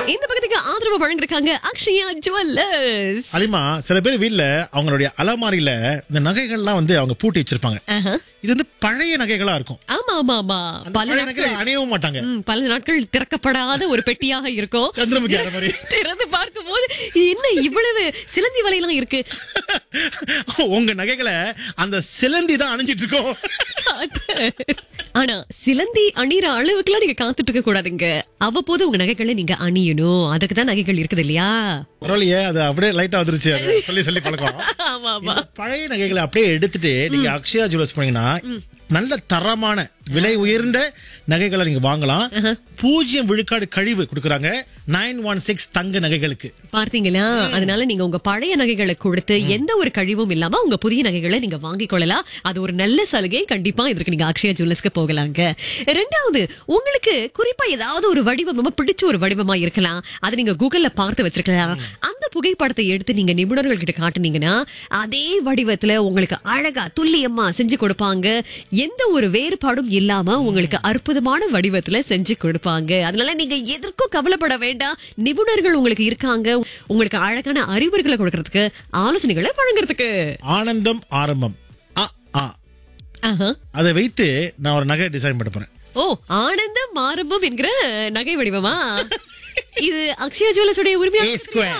இந்த பக்கத்துக்கு ஆதரவு வழங்கிருக்காங்க அக்ஷயா ஜுவல்லர்ஸ் அலிமா சில பேர் வீட்ல அவங்களுடைய அலமாரியில இந்த நகைகள்லாம் வந்து அவங்க பூட்டி வச்சிருப்பாங்க ஆஹா. இது வந்து பழைய நகைகளா இருக்கும் ஆமா ஆமா ஆமா அந்த பல பழைய நாட்கள் நகைகளை அணியவும் மாட்டாங்க ம், பல நாட்கள் திறக்கப்படாத ஒரு பெட்டியாக இருக்கும் சந்திரமுகி அறை மாதிரி. திறந்து பார்க்கும் போது என்ன இவ்வளவு சிலந்தி வலையெல்லாம் இருக்கு உங்க நகைகளை அந்த சிலந்தி தான் அணிஞ்சிட்டு இருக்கோம் ஆனா சிலந்தி அணிற அளவுக்குலாம் நீங்க காத்துட்டு இருக்க கூடாதுங்க அவ்வப்போது உங்க நகைகளை நீங்க அணியணும் அதுக்கு தான் நகைகள் இருக்குது இல்லையா பரவாயில்லையே அது அப்படியே லைட்டா வந்துருச்சு அது சொல்லி சொல்லி பழக்கம் ஆமா ஆமா இந்த பழைய நகைகளை அப்படியே எடுத்துட்டு நீங்க அக்ஷயா ஜுவல்ஸ் போனீங்கன்னா நல்ல தரமான விலை உயர்ந்த நகைகளை நீங்க வாங்கலாம் பூஜ்ஜியம் விழுக்காடு கழிவு கொடுக்கறாங்க நைன் ஒன் சிக்ஸ் தங்க நகைகளுக்கு பார்த்தீங்களா அதனால நீங்க உங்க பழைய நகைகளை கொடுத்து எந்த ஒரு கழிவும் இல்லாம உங்க புதிய நகைகளை நீங்க வாங்கிக் கொள்ளலாம் அது ஒரு நல்ல சலுகை கண்டிப்பா இதற்கு நீங்க அக்ஷயா ஜுவல்லர்ஸ்க்கு போகலாங்க ரெண்டாவது உங்களுக்கு குறிப்பா ஏதாவது ஒரு வடிவம் ரொம்ப பிடிச்ச ஒரு வடிவமா இருக்கலாம் அதை நீங்க கூகுள்ல பார்த்து வச்சிருக்கலாம் அந்த புகைப்படத்தை எடுத்து நீங்க நிபுணர்கள் கிட்ட காட்டுனீங்கன்னா அதே வடிவத்துல உங்களுக்கு அழகா துல்லியமா செஞ்சு கொடுப்பாங்க எந்த ஒரு வேறுபாடும் இல்லாம உங்களுக்கு அற்புதமான வடிவத்துல செஞ்சு கொடுப்பாங்க அதனால நீங்க எதற்கும் கவலைப்பட வேண்டாம் நிபுணர்கள் உங்களுக்கு இருக்காங்க உங்களுக்கு அழகான அறிவுரைகளை கொடுக்கறதுக்கு ஆலோசனைகளை வழங்குறதுக்கு ஆனந்தம் ஆரம்பம் அ ஆ ஆஹா. அதை வைத்து நான் ஒரு நகை டிசைன் பண்ண போறேன் ஓ ஆனந்தம் ஆரம்பம் என்கிற நகை வடிவமா இது அக்ஷயா ஜுவல்லர்ஸ் உடைய A உரிமையா square.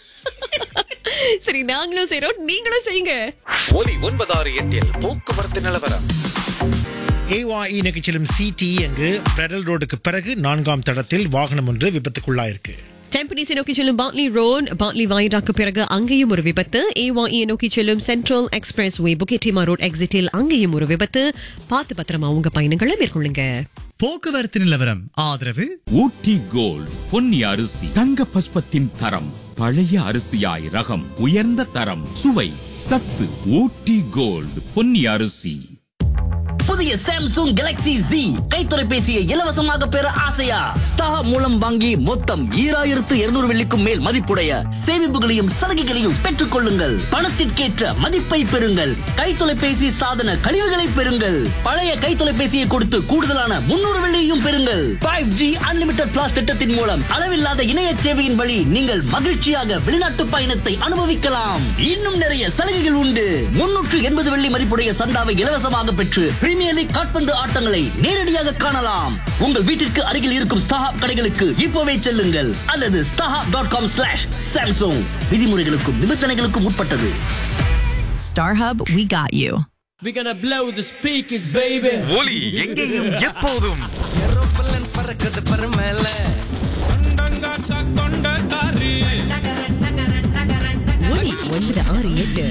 சரி நாங்களும் செய்றோம் நீங்களும் செய்யுங்க ஒலி ஒன்பதாறு எட்டில் போக்குவரத்து நிலவரம் ஏவாஇ நிகழ்ச்சியிலும் சிடி அங்கு பெடல் ரோடுக்கு பிறகு நான்காம் தடத்தில் வாகனம் ஒன்று விபத்துக்குள்ளாயிருக்கு டெம்பனிஸை நோக்கி செல்லும் பாட்லி ரோட் பாட்லி வாயிடாக்கு பிறகு அங்கேயும் ஒரு விபத்து ஏவாஇ நோக்கி செல்லும் central expressway Bukit Timah road எக்ஸிட்டில் அங்கேயும் ஒரு விபத்து பார்த்து பத்திரமா உங்க பயணங்களை மேற்கொள்ளுங்க போக்குவரத்து நிலவரம் ஆதரவு ஊட்டி கோல்ட் பொன்னி அரிசி தங்க பஸ்பத்தின் தரம் பழைய அரிசியாய் ரகம் உயர்ந்த தரம் சுவை சத்து ஊட்டி கோல்ட் பொன்னி அரிசி புதிய சாம்சங் கேலக்ஸி Z கை தொலைபேசியை இலவசமாக பெற ஆசையா ஸ்டார் மூலம் வாங்கி மொத்தம் ஈராயிரத்து இருநூறு வெள்ளிக்கும் மேல் மதிப்புடைய சேமிப்புகளையும் சலுகைகளையும் பெற்றுக் கொள்ளுங்கள் பணத்திற்கேற்ற மதிப்பை பெறுங்கள் கை தொலைபேசி சாதன கழிவுகளை பெறுங்கள் பழைய கை தொலைபேசியை கொடுத்து கூடுதலான முன்னூறு வெள்ளியையும் பெறுங்கள் ஃபைவ் ஜி அன்லிமிடெட் பிளாஸ் திட்டத்தின் மூலம் அளவில்லாத இணைய சேவையின் வழி நீங்கள் மகிழ்ச்சியாக வெளிநாட்டு பயணத்தை அனுபவிக்கலாம் இன்னும் நிறைய சலுகைகள் உண்டு முன்னூற்று எண்பது வெள்ளி மதிப்புடைய சந்தாவை இலவசமாக பெற்று பிரீமியர் லீக் காட்பந்து ஆட்டங்களை நேரடியாக காணலாம் உங்கள் வீட்டிற்கு அருகில் இருக்கும் ஸ்டாஹாப் கடைகளுக்கு இப்போவே செல்லுங்கள் அல்லது StarHub dot com slash Samsung விதிமுறைகளுக்கும் நிபந்தனைகளுக்கும் உட்பட்டது StarHub, we got you. We're gonna blow the speakers, baby. ஒலி எங்கேயும் எப்போதும் ஒலி ஒன்பது ஆறு எட்டு